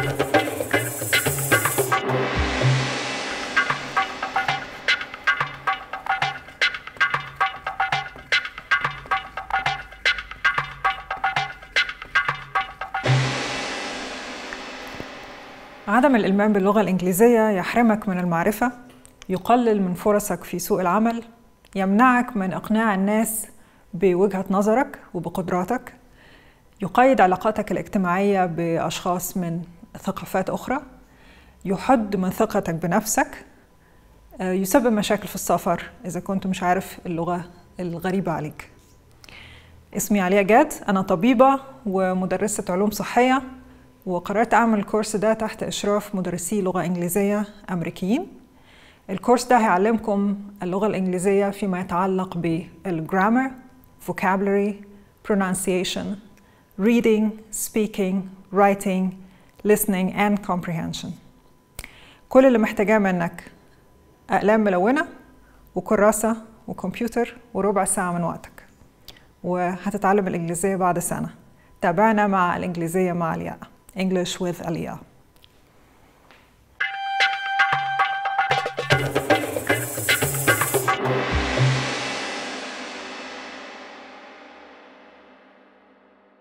عدم الإلمام باللغة الإنجليزية يحرمك من المعرفة يقلل من فرصك في سوق العمل يمنعك من إقناع الناس بوجهة نظرك وبقدراتك يقيد علاقاتك الاجتماعية بأشخاص من ثقافات أخرى يحد من ثقتك بنفسك يسبب مشاكل في السفر إذا كنت مش عارف اللغة الغريبة عليك اسمي عليا جاد أنا طبيبة ومدرسة علوم صحية وقررت أعمل الكورس ده تحت إشراف مدرسي لغة إنجليزية أمريكيين الكورس ده هيعلمكم اللغة الإنجليزية فيما يتعلق بالجرامر vocabulary pronunciation reading speaking writing listening and comprehension كل اللي محتاجاه منك أقلام ملونة وكراسة وكمبيوتر وربع ساعة من وقتك وهتتعلم الإنجليزية بعد سنة تابعنا مع الإنجليزية مع الياء English with Aliyah